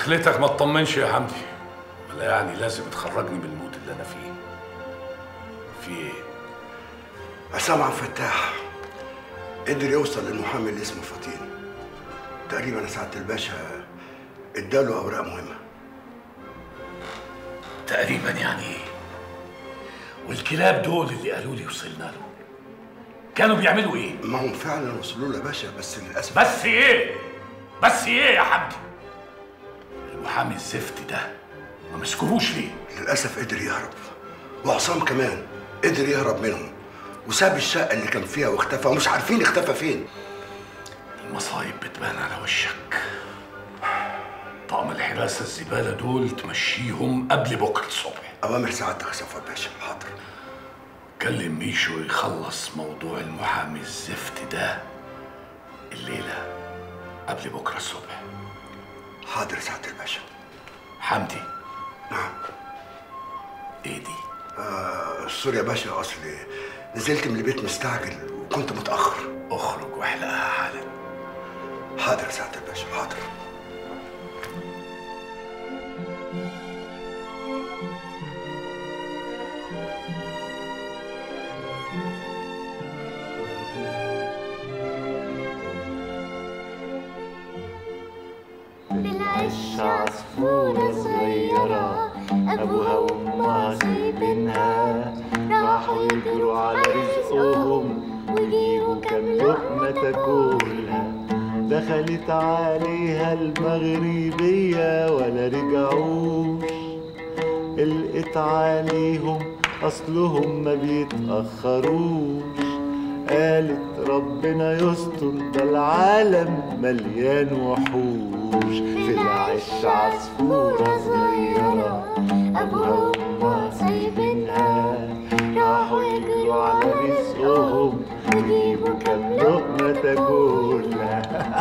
دخلتك ما تطمنش يا حمدي ولا يعني لازم تخرجني من المود اللي انا فيه في ايه عصام عبد الفتاح قدر يوصل للمحامي اللي اسمه فطين تقريبا يا سعاده الباشا اداله اوراق مهمه تقريبا يعني ايه والكلاب دول اللي قالوا لي وصلنا له كانوا بيعملوا ايه ما هم فعلا وصلوا له يا باشا بس للاسف بس ايه بس ايه يا حمدي المحامي الزفت ده ما مسكوهوش ليه للاسف قدر يهرب وعصام كمان قدر يهرب منهم وساب الشقه اللي كان فيها واختفى ومش عارفين اختفى فين المصايب بتبان على وشك طقم الحراسة الزبالة دول تمشيهم قبل بكرة الصبح اوامر سعادتك يا صفوت باشا حاضر كلم ميشو يخلص موضوع المحامي الزفت ده الليلة قبل بكرة الصبح حاضر يا سعاده الباشا حمدي نعم ايه دي آه سوري يا باشا اصلي نزلت من البيت مستعجل وكنت متاخر اخرج واحلقها حالا حاضر يا سعاده الباشا حاضر بالعش عصفورة صغيرة أبوها وأمها سايبينها راحوا يجروا على رزقهم ويجيبوا كام لقمة تاكلها دخلت عليها المغربية ولا رجعوش قلقت عليهم أصلهم ما بيتأخروش قالت ربنا يستر ده العالم مليان وحوش في العش عصفورة صغيرة أبوها وأمها سايبينها راحوا يجروا على رزقهم ويجيبوا كام لقمة تاكلها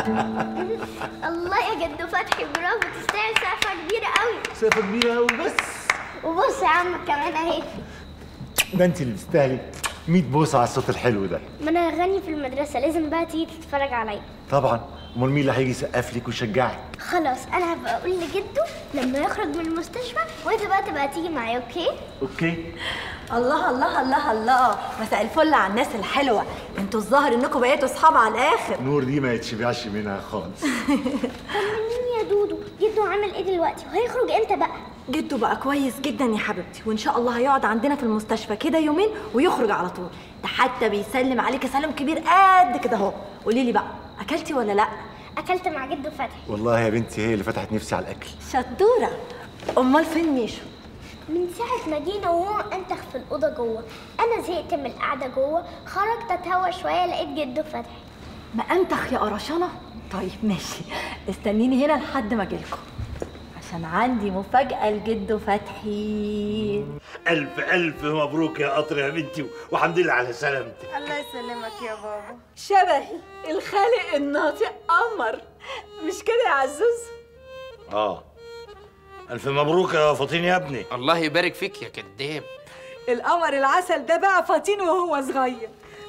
الله يا جدو فتحي برافو تستاهل سقفة كبيرة قوي مسافة كبيرة أوي بس وبص يا عم كمان اهي ده أنت اللي تستاهلي 100 بوسة على الصوت الحلو ده ما انا هغني في المدرسة لازم بقى تيجي تتفرج عليا طبعا امال مين اللي هيجي يسقف لك ويشجعك خلاص انا هبقى اقول لجدو لما يخرج من المستشفى وانت بقى تبقى تيجي معايا اوكي اوكي الله الله الله الله مساء الفل على الناس الحلوه انتوا الظاهر انكم بقيتوا اصحاب على الاخر نور دي ما يتشبعش منها خالص طمنيني يا دودو جدو عامل ايه دلوقتي وهيخرج امتى بقى جده بقى كويس جدا يا حبيبتي وان شاء الله هيقعد عندنا في المستشفى كده يومين ويخرج على طول ده حتى بيسلم عليك سلام كبير قد كده اهو قولي لي بقى اكلتي ولا لا اكلت مع جدو فتحي والله يا بنتي هي اللي فتحت نفسي على الاكل شطوره امال فين ميشو من ساعة ما جينا وهو انتخ في الأوضة جوه أنا زهقت من القعدة جوه خرجت أتهوى شوية لقيت جدو فتحي ما انتخ يا قرشانه طيب ماشي استنيني هنا لحد ما اجيلكم عشان عندي مفاجاه لجده فتحي ألف ألف مبروك يا قطر يا بنتي وحمد لله على سلامتك الله يسلمك يا بابا شبهي الخالق الناطق قمر مش كده يا عزوز آه ألف مبروك يا فطين يا ابني الله يبارك فيك يا كداب القمر العسل ده بقى فاطين وهو صغير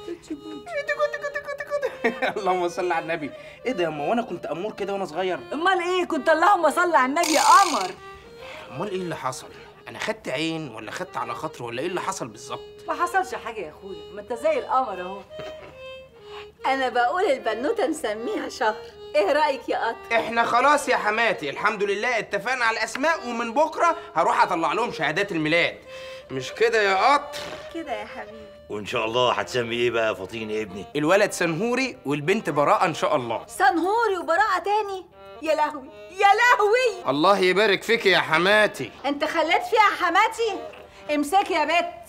اللهم صل على النبي ايه ده يا اما وانا كنت امور كده وانا صغير امال ايه كنت اللهم صل على النبي يا قمر امال ايه اللي حصل انا خدت عين ولا خدت على خاطر ولا ايه اللي حصل بالظبط ما حصلش حاجه يا اخويا ما انت زي القمر اهو انا بقول البنوته نسميها شهر ايه رايك يا قطر احنا خلاص يا حماتي الحمد لله اتفقنا على الاسماء ومن بكره هروح اطلع لهم شهادات الميلاد مش كده يا قطر كده يا حبيبي وإن شاء الله هتسمي إيه بقى يا فطين يا ابني الولد سنهوري والبنت براءه ان شاء الله سنهوري وبراءه تاني يا لهوي يا لهوي الله يبارك فيك يا حماتي انت خليت فيها حماتي امسكي يا بت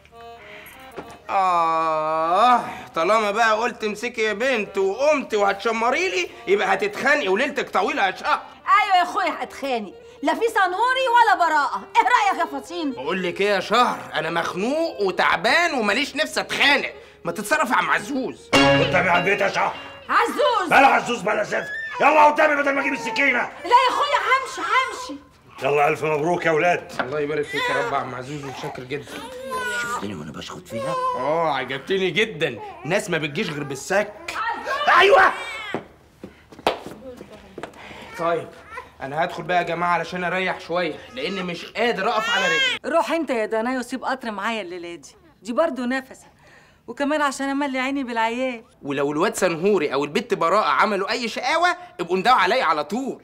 آه طالما بقى قلت امسكي يا بنت وقمت وهتشمري لي يبقى هتتخانقي وليلتك طويلة يا شهر ايوه يا اخويا هتخاني لا في سنهوري ولا براءه ايه رايك يا فطين بقول لك ايه يا شهر انا مخنوق وتعبان وماليش نفسي اتخانق ما تتصرف يا عم عزوز قدامي على البيت يا شهر عزوز بلا عزوز بلا زفت يلا قدامي بدل ما اجيب السكينة لا يا اخويا همشي همشي يلا ألف مبروك يا ولاد الله يبارك فيك يا رب يا عم عزوز متشكر جدا شفتني وأنا بشخط فيها اه عجبتني جدا ناس ما بتجيش غير بالسك أيوه طيب انا هدخل بقى يا جماعه علشان اريح شويه لان مش قادر اقف على رجلي روح انت يا دنايا وسيب قطر معايا الليله دي دي برضه نفسي وكمان عشان املي عيني بالعيال ولو الواد سنهوري او البت براءه عملوا اي شقاوه ابقوا ندعوا عليا على طول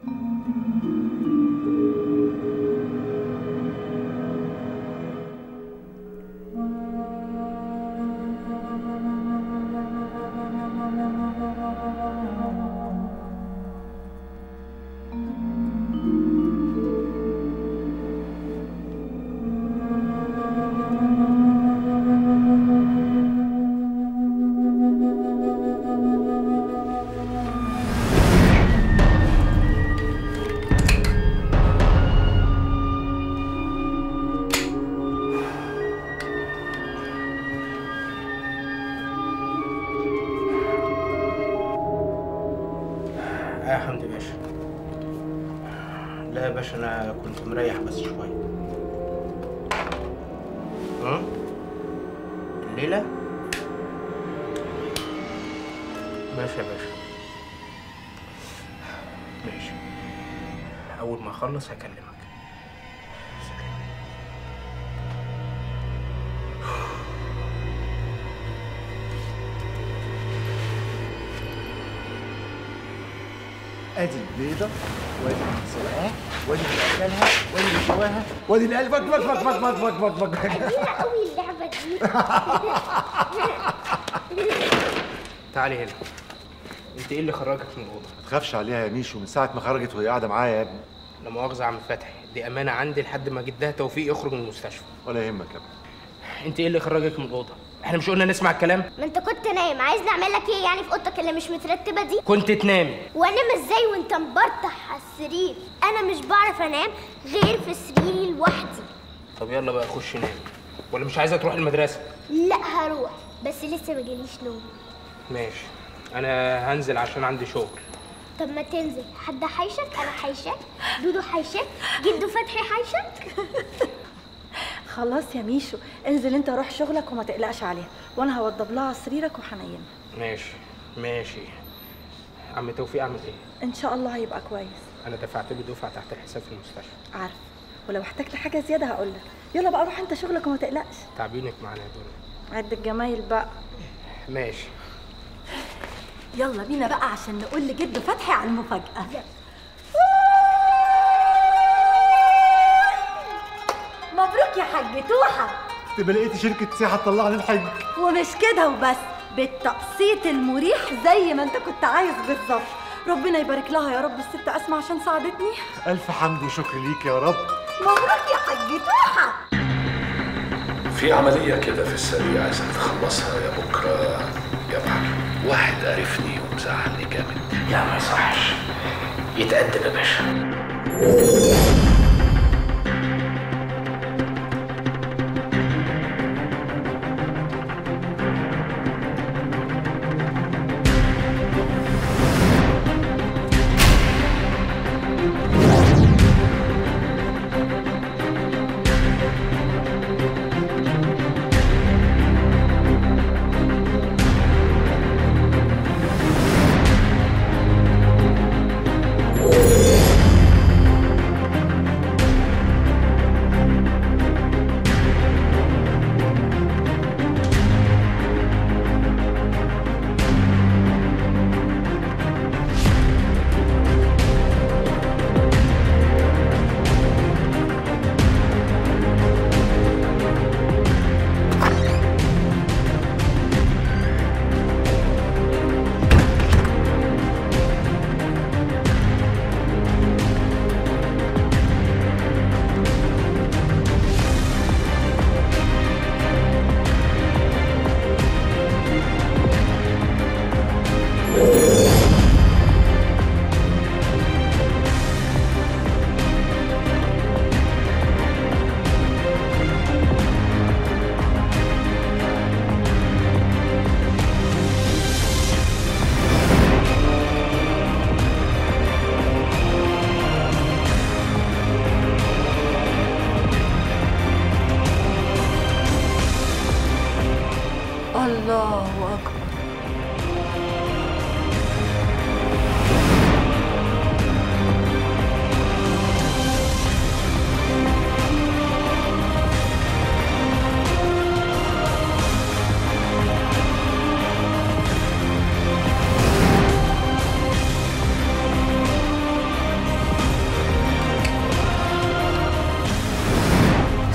آه يا حمدي باشا لا يا باشا انا كنت مريح بس شويه ها الليله ماشي يا باشا ماشي اول ما اخلص هكلمك سلام. ادي البيضه وادي اللي سلقاها وادي اللي اكلها وادي اللي شواها وادي اللي قال فك فك فك فك فك فك فك فك جميلة قوي اللعبة دي تعالي هنا انت ايه اللي خرجك من الاوضه ما تخافش عليها يا ميشو من ساعه ما خرجت وهي قاعده معايا يا ابني لا مؤاخذه يا عم فتحي دي امانه عندي لحد ما جدها توفيق يخرج من المستشفى ولا يهمك يا ابني انت ايه اللي خرجك من الاوضه احنا مش قلنا نسمع الكلام ما انت كنت نايم عايز نعمل لك ايه يعني في اوضتك اللي مش مترتبة دي كنت تنامي وانام ازاي وانت مبرطح على السرير انا مش بعرف انام غير في سريري لوحدي طب يلا بقى خش نام ولا مش عايزه تروح المدرسه لا هروح بس لسه ما جاليش نوم ماشي انا هنزل عشان عندي شغل طب ما تنزل حد حيشك انا حيشك دودو حيشك جدو فتحي حيشك خلاص يا ميشو انزل انت روح شغلك وما تقلقش عليها وانا هوضب لها على سريرك وهنيمها ماشي ماشي عم توفيق اعمل ايه ان شاء الله هيبقى كويس انا دفعت له دفعه تحت الحساب في المستشفى عارف ولو احتجت حاجه زياده هقول لك يلا بقى روح انت شغلك وما تقلقش تعبينك معانا يا دنيا عد الجمايل بقى ماشي يلا بينا بقى عشان نقول لجد فتحي على المفاجاه مبروك يا حاج توحه تبقى لقيتي شركه سياحه تطلعني الحج ومش كده وبس بالتقسيط المريح زي ما انت كنت عايز بالظبط ربنا يبارك لها يا رب الست اسمع عشان ساعدتني الف حمد وشكر ليك يا رب مبروك يا حاج توحه في عملية كده في السريع عايزك تخلصها يا بكرة يا بحر واحد عرفني ومزعلني جامد لا ما يصحش يتقدم يا باشا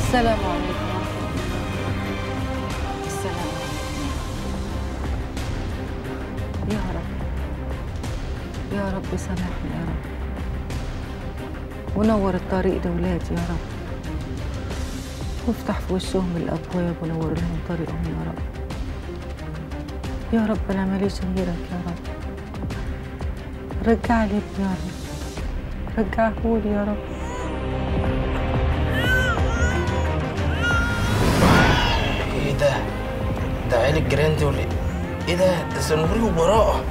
السلام عليكم ورحمة الله السلام عليكم يا رب يا رب سامحني يا رب ونور الطريق لولادي يا رب وافتح في وشهم الأبواب ونور لهم طريقهم يا رب يا رب أنا ماليش غيرك يا رب رجع لي ابني يا رب رجعهولي يا رب ايه ده؟ ده عيل الجيران دول ايه ده؟ ده سنوري وبراءة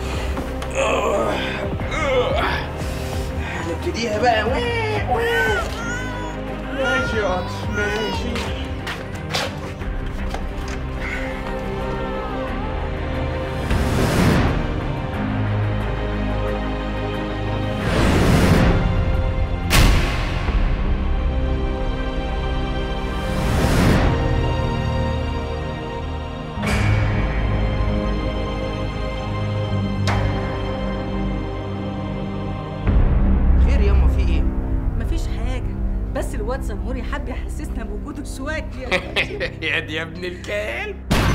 هنبتديها بقى ماشي يا قطر ماشي خير ياما في ايه؟ مفيش حاجة بس الواد سمهوري حب يحسسنا بوجوده شوية يا دي يا ابن الكلب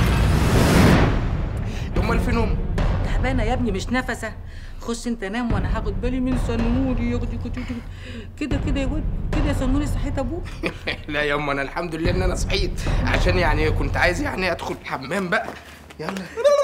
امال فين امه؟ تعبانة يا ابني مش نفسة خش انت نام وانا هاخد بالي من سنوري ياخدي كده كده كده يا واد كده يا سنوري صحيت ابوك لا ياما انا الحمد لله ان انا صحيت عشان يعني كنت عايز يعني ادخل الحمام بقى يلا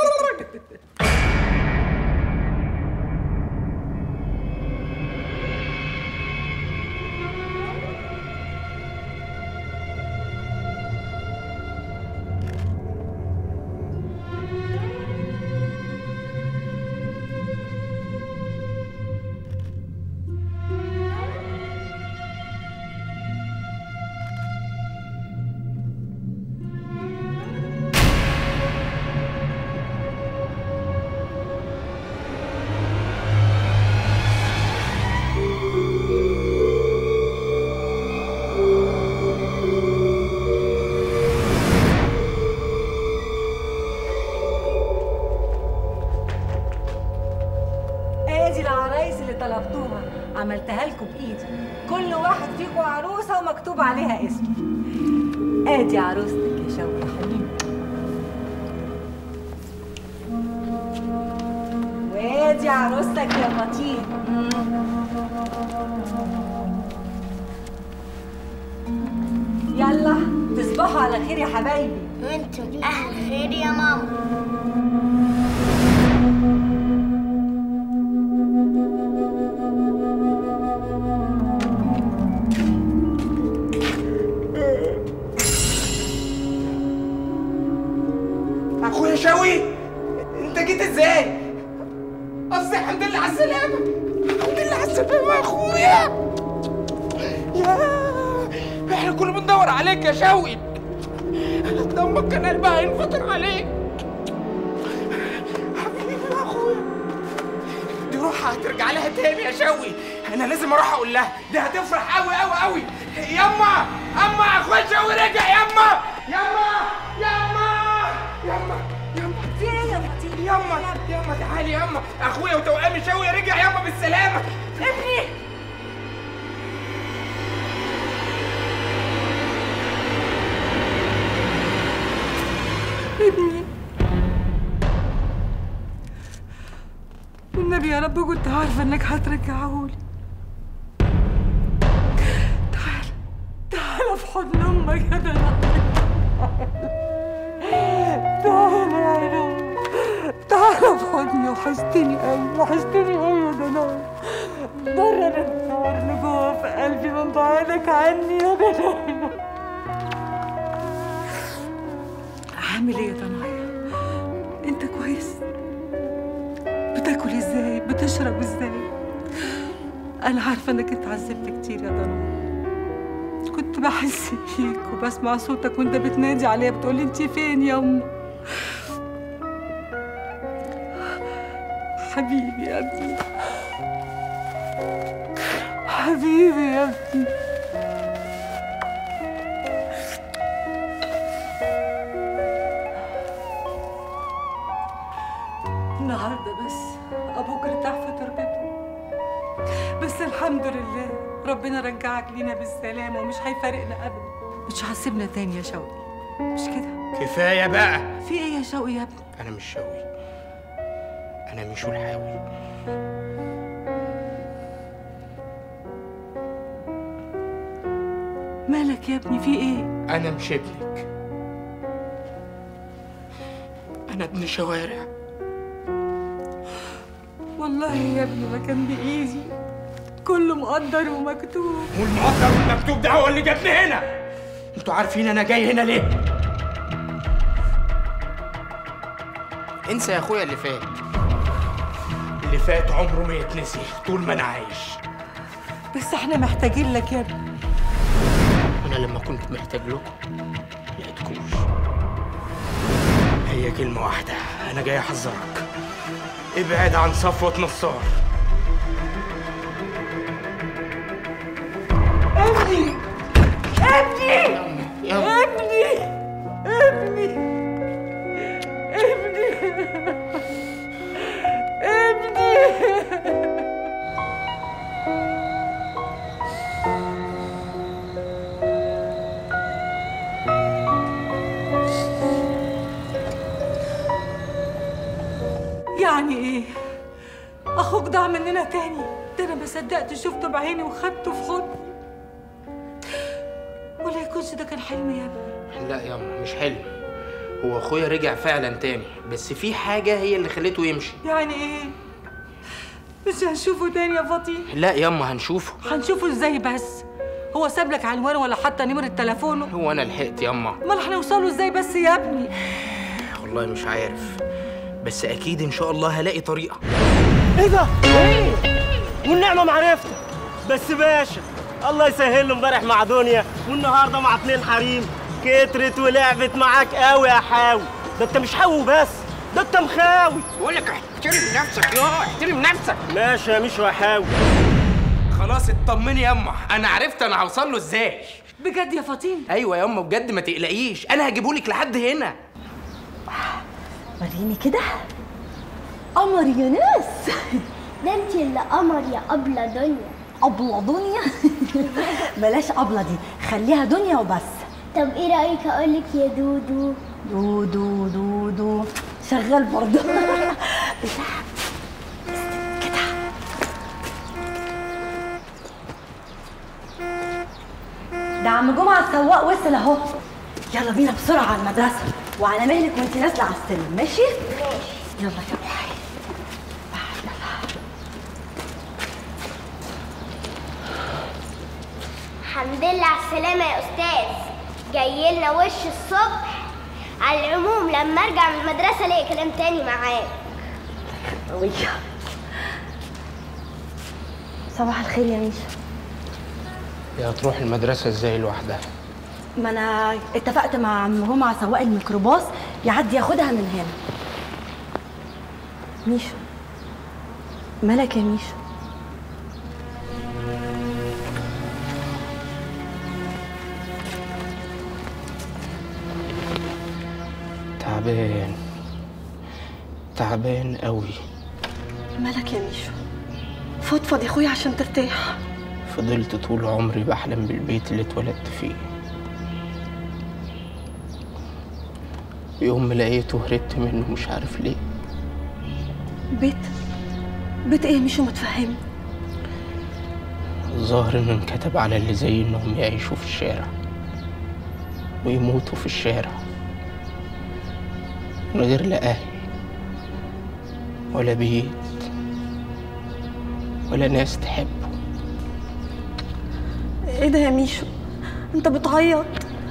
ادي العرايس اللي طلبتوها عملتها لكم بايدي كل واحد فيكم عروسه ومكتوب عليها اسم ادي عروستك يا شوقي حبيبي وادي عروستك يا فطين يلا تصبحوا على خير يا حبايبي وانتوا اهل خير يا ماما اخويا شوقي انت جيت ازاي؟ قصدي الحمد لله على السلامة الحمد لله على السلامة يا اخويا يا احنا كنا بندور عليك يا شوقي ده امك كان قلبها هينفطر عليك حبيبي يا اخويا دي روحها هترجع لها تاني يا شوقي انا لازم اروح اقول لها دي هتفرح قوي قوي قوي يما اما اخويا شوقي رجع يما يما يما يما يما في ايه يا فطين يما يما تعالي يما اخويا وتوأمي شوقي رجع يما بالسلامة ابني ابني والنبي يا رب كنت عارفة انك هترجعهولي تعال تعال في حضن امك يا دلع تعال يا عيني تعال في حضني وحشتني قوي وحشتني قوي يا دلع مرة النور اللي جوه في قلبي من بعدك عني يا دلع عامل ايه يا ضنايا انت كويس بتاكل ازاي بتشرب ازاي انا عارفه انك انت عذبت كتير يا ضنايا كنت بحس بيك وبسمع صوتك وانت بتنادي عليا بتقولي انت فين يا ام حبيبي يا ابني حبيبي يا ابني النهارده بس ابوك ارتاح في تربته بس الحمد لله ربنا رجعك لينا بالسلامه ومش هيفارقنا ابدا مش هسيبنا تاني يا شوقي مش كده كفايه بقى في ايه يا شوقي يا ابني انا مش شوقي انا مش الحاوي مالك يا ابني في ايه انا مش ابنك انا ابن شوارع والله يا ابني ما كان بايدي كله مقدر ومكتوب والمقدر والمكتوب ده هو اللي جابني هنا انتوا عارفين انا جاي هنا ليه انسى يا اخويا اللي فات اللي فات عمره ما يتنسي طول ما انا عايش بس احنا محتاجين لك يا ابني انا لما كنت محتاج لكم لقيتكوش هي كلمة واحدة أنا جاي أحذرك ابعد عن صفوة نصار ابني ابني يلا ابني ابني ابني ابني يعني ايه اخوك ضاع مننا تاني ده انا ما صدقت شفته بعيني وخدته في حضني ولا يكونش ده كان حلم يا ابني لا ياما مش حلم هو أخويا رجع فعلا تاني بس في حاجة هي اللي خلته يمشي يعني ايه مش هنشوفه تاني يا فاطين لا ياما هنشوفه هنشوفه ازاي بس هو ساب لك عنوانه ولا حتى نمرة تليفونه هو أنا لحقت ياما امال هنوصله ازاي بس يا ابني والله مش عارف بس أكيد إن شاء الله هلاقي طريقة ايه ده؟ ايه؟ والنعمة معرفتك بس باشا الله يسهل له امبارح مع دنيا والنهارده مع اتنين حريم كترت ولعبت معاك قوي يا حاوي ده انت مش حاوي بس ده انت مخاوي بقول لك احترم نفسك يا احترم نفسك ماشي يا مش حاوي خلاص اطمني ياما أنا عرفت أنا هوصل له إزاي بجد يا فاطين أيوة ياما بجد ما تقلقيش أنا هجيبهولك لحد هنا وريني كده قمر يا ناس ده انت اللي قمر يا أبلة دنيا أبلة دنيا بلاش أبلة دي خليها دنيا وبس طب ايه رأيك أقولك يا دودو دودو دودو شغال برضه ده عم جمعة السواق وصل اهو يلا بينا بسرعة على المدرسة وعلى مهلك وانت نازلة على السلم ماشي؟ يلا يا روحي الحمد لله على السلامة يا أستاذ جاي لنا وش الصبح على العموم لما أرجع من المدرسة ليا كلام تاني معاك قوية صباح الخير يا ميشا يا تروح المدرسة إزاي لوحدها ما انا اتفقت مع عم جمعة سواق الميكروباص يعدي ياخدها من هنا ميشا مالك يا ميشا تعبان تعبان قوي مالك يا ميشا فضفض يا اخويا عشان ترتاح فضلت طول عمري بحلم بالبيت اللي اتولدت فيه يوم ما لقيته هربت منه مش عارف ليه بيت بيت ايه ميشو ما تفهمني الظاهر انه انكتب على اللي زي انهم يعيشوا في الشارع ويموتوا في الشارع من غير لا اهل ولا بيت ولا ناس تحبه ايه ده يا ميشو انت بتعيط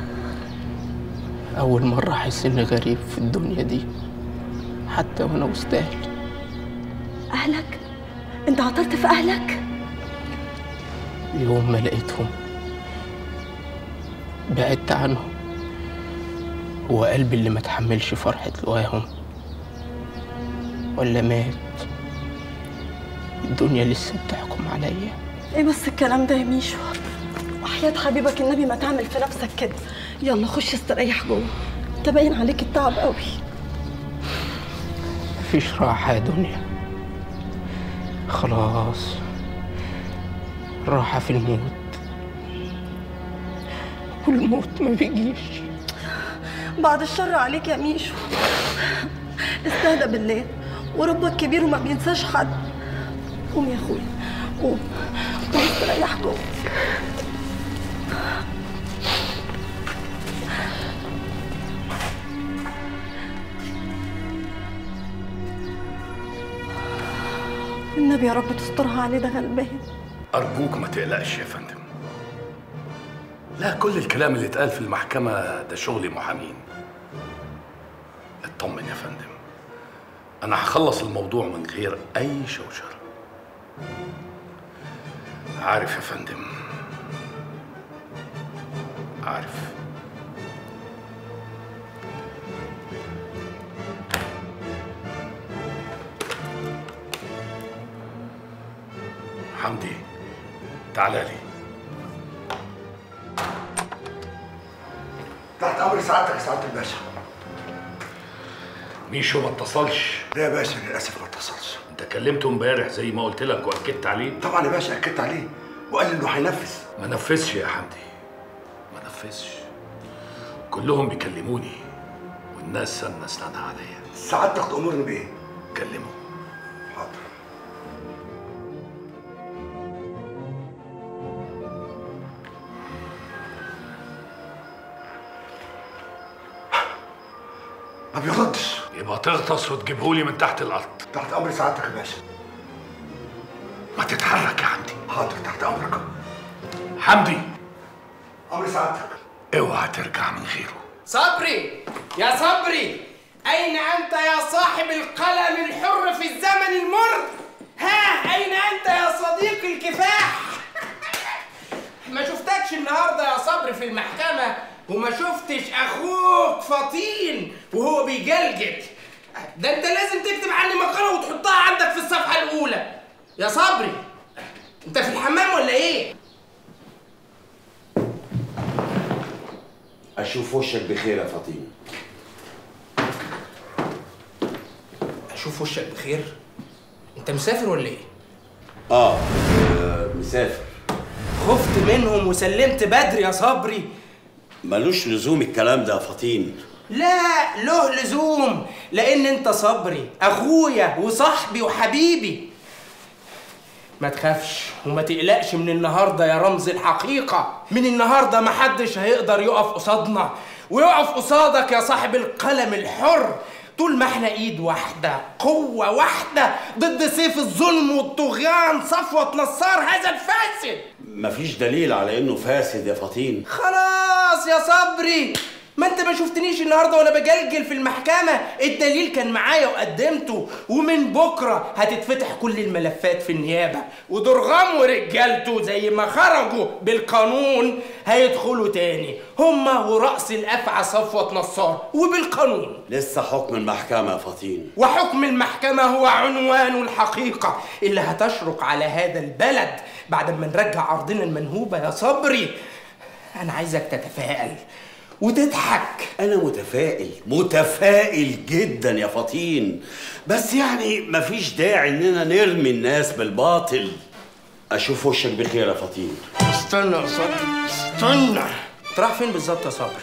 أول مرة أحس إني غريب في الدنيا دي حتى وأنا وسط أهلي اهلك انت عطلت في اهلك يوم ما لقيتهم بعدت عنهم هو قلبي اللي ما تحملش فرحة لقاهم ولا مات الدنيا لسه بتحكم عليا ايه بس الكلام ده يا ميشو وحياة حبيبك النبي ما تعمل في نفسك كده يلا خش استريح جوه انت باين عليك التعب قوي مفيش راحة يا دنيا خلاص راحة في الموت والموت ما بيجيش بعد الشر عليك يا ميشو استهدى بالله وربك كبير وما بينساش حد قوم يا اخويا قوم قوم استريح جوه النبي يا رب تسترها عليه ده غلبان أرجوك ما تقلقش يا فندم لا كل الكلام اللي اتقال في المحكمة ده شغل محامين اطمن يا فندم أنا هخلص الموضوع من غير أي شوشرة عارف يا فندم عارف حمدي تعالى لي تحت امر سعادتك يا سعاده الباشا ميشو ما اتصلش لا يا باشا للاسف ما اتصلش انت كلمته امبارح زي ما قلت لك واكدت عليه طبعا يا باشا اكدت عليه وقال انه هينفذ ما نفذش يا حمدي ما نفذش كلهم بيكلموني والناس سنة اسنانها عليا سعادتك تامرني بايه؟ كلمه حاضر ما بيردش يبقى تغطس وتجيبهولي من تحت الارض تحت امر سعادتك يا باشا ما تتحرك يا حمدي حاضر تحت امرك حمدي امر سعادتك اوعى ترجع من غيره صبري يا صبري أين أنت يا صاحب القلم الحر في الزمن المر؟ ها أين أنت يا صديق الكفاح؟ ما شفتكش النهارده يا صبري في المحكمة وما شفتش أخوك فطين وهو بيجلجل ده أنت لازم تكتب عني مقالة وتحطها عندك في الصفحة الأولى يا صبري أنت في الحمام ولا إيه؟ اشوف وشك بخير يا فاطمه أشوف وشك بخير؟ أنت مسافر ولا إيه؟ اه آه، مسافر خفت منهم وسلمت بدري يا صبري ملوش لزوم الكلام ده يا فطين لا له لزوم لان انت صبري اخويا وصاحبي وحبيبي ما تخافش وما تقلقش من النهارده يا رمز الحقيقه من النهارده محدش هيقدر يقف قصادنا ويقف قصادك يا صاحب القلم الحر طول ما احنا ايد واحده قوه واحده ضد سيف الظلم والطغيان صفوه نصار هذا الفاسد مفيش دليل على انه فاسد يا فطين خلاص يا صبري ما انت ما شفتنيش النهارده وانا بجلجل في المحكمه الدليل كان معايا وقدمته ومن بكره هتتفتح كل الملفات في النيابه ودرغام ورجالته زي ما خرجوا بالقانون هيدخلوا تاني هما ورأس الافعى صفوة نصار وبالقانون لسه حكم المحكمه يا فطين وحكم المحكمة هو عنوان الحقيقة اللي هتشرق على هذا البلد بعد ما نرجع أرضنا المنهوبة يا صبري أنا عايزك تتفائل وتضحك انا متفائل متفائل جدا يا فطين بس يعني مفيش داعي اننا نرمي الناس بالباطل اشوف وشك بخير يا فطين استنى يا صبري استنى انت رايح فين بالظبط يا صبري؟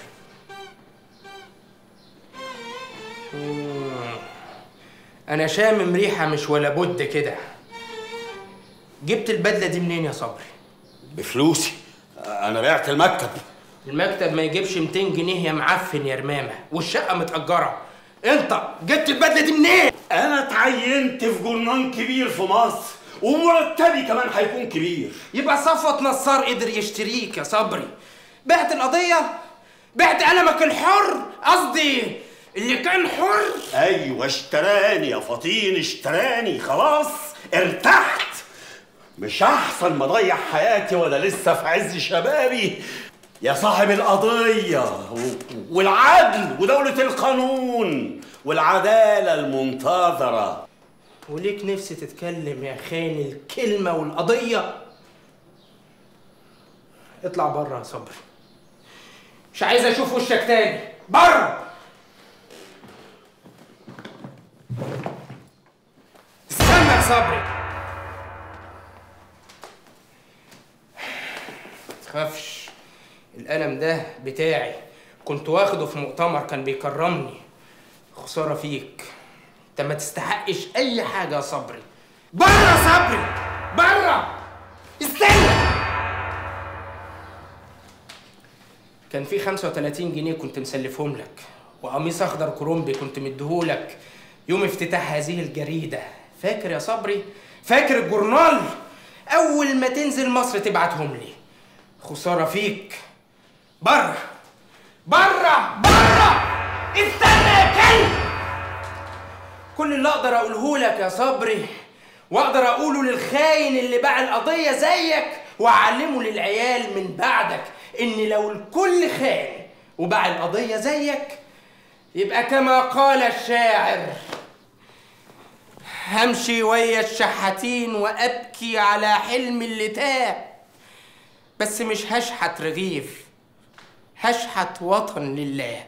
مم. أنا شامم ريحة مش ولا بد كده جبت البدلة دي منين يا صبري؟ بفلوسي انا بعت المكتب المكتب ما يجيبش 200 جنيه يا معفن يا رمامة والشقة متأجرة انت جبت البدلة دي منين؟ انا اتعينت في جرنان كبير في مصر ومرتبي كمان هيكون كبير يبقى صفوة نصار قدر يشتريك يا صبري بعت القضية بعت قلمك الحر قصدي اللي كان حر ايوه اشتراني يا فطين اشتراني خلاص ارتحت مش احسن ما اضيع حياتي وانا لسه في عز شبابي يا صاحب القضية و- والعدل ودولة القانون والعدالة المنتظرة وليك نفسي تتكلم يا خان الكلمة والقضية اطلع بره يا صبري مش عايز اشوف وشك تاني بره استنى يا صبري تخافش القلم ده بتاعي كنت واخده في مؤتمر كان بيكرمني خسارة فيك انت ما تستحقش اي حاجة يا صبري بره يا صبري بره استنى كان في 35 جنيه كنت مسلفهم لك وقميص اخضر كرومبي كنت مديهولك يوم افتتاح هذه الجريدة فاكر يا صبري فاكر الجورنال اول ما تنزل مصر تبعتهم لي خسارة فيك بره بره بره استنى يا كلب كل اللي اقدر اقوله لك يا صبري واقدر اقوله للخاين اللي باع القضيه زيك واعلمه للعيال من بعدك ان لو الكل خان وباع القضيه زيك يبقى كما قال الشاعر همشي ويا الشحاتين وابكي على حلم اللي تاه بس مش هشحت رغيف هشحت وطن لله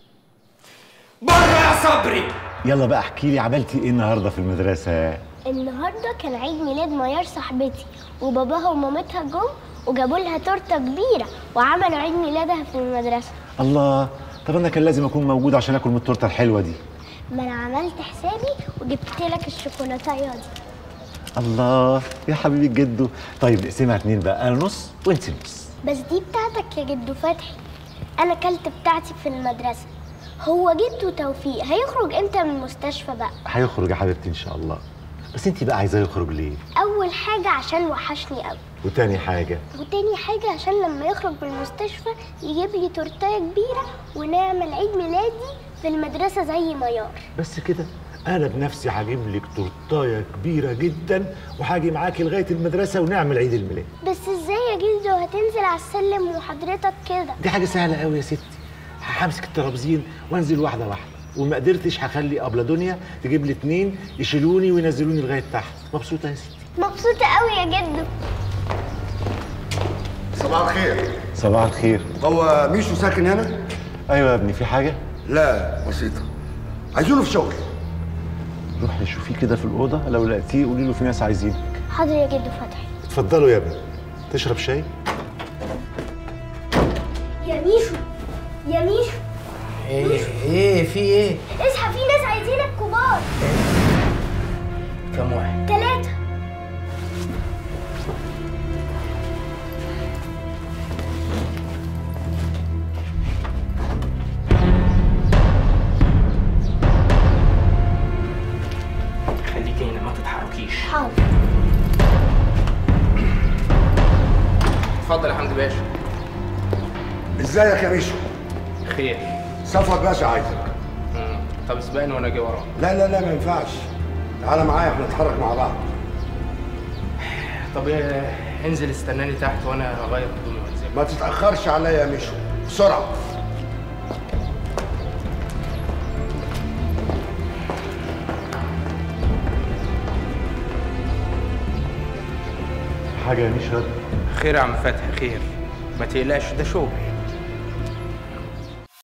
بره يا صبري يلا بقى احكي لي عملتي ايه النهارده في المدرسه النهارده كان عيد ميلاد ميار صاحبتي وباباها ومامتها جم وجابوا لها تورته كبيره وعملوا عيد ميلادها في المدرسه الله طب انا كان لازم اكون موجود عشان اكل من التورته الحلوه دي ما انا عملت حسابي وجبت لك الشوكولاتايه دي الله يا حبيبي جدو طيب نقسمها اتنين بقى انا نص وانت نص بس دي بتاعتك يا جدو فتحي انا كلت بتاعتي في المدرسه هو جدو توفيق هيخرج امتى من المستشفى بقى هيخرج يا حبيبتي ان شاء الله بس انت بقى عايزاه يخرج ليه اول حاجه عشان وحشني قوي وتاني حاجه وتاني حاجه عشان لما يخرج من المستشفى يجيب لي تورتايه كبيره ونعمل عيد ميلادي في المدرسه زي ميار بس كده انا بنفسي هجيب لك تورتايه كبيره جدا وهاجي معاكي لغايه المدرسه ونعمل عيد الميلاد بس ازاي يا جدو هتنزل على السلم وحضرتك كده دي حاجه سهله قوي يا ستي همسك الترابزين وانزل واحده واحده وما قدرتش هخلي ابله دنيا تجيب لي اتنين يشيلوني وينزلوني لغايه تحت مبسوطه يا ستي مبسوطه قوي يا جدو صباح الخير صباح الخير هو ميشو ساكن هنا؟ ايوه يا ابني في حاجه لا بسيطة عايزينه في شغل روحي شوفيه كده في الاوضه لو لقيتيه قولي له في ناس عايزينك حاضر يا جدو فتحي اتفضلوا يا ابني تشرب شاي يا ميشو يا ميشو ايه ايه في ايه اصحى في ناس عايزينك كبار كم واحد ثلاثة خليكي هنا ما تتحركيش حاضر اتفضل يا حمدي باشا ازيك يا ميشو خير صفوت باشا عايزك مم. طب اسبقني وانا اجي وراه لا لا لا ما ينفعش تعالى معايا احنا نتحرك مع بعض طب إيه، انزل استناني تحت وانا هغير هدومي وانزل ما تتأخرش عليا يا ميشو بسرعة حاجه يا نشرب خير يا عم فتحي خير ما تقلقش ده شغل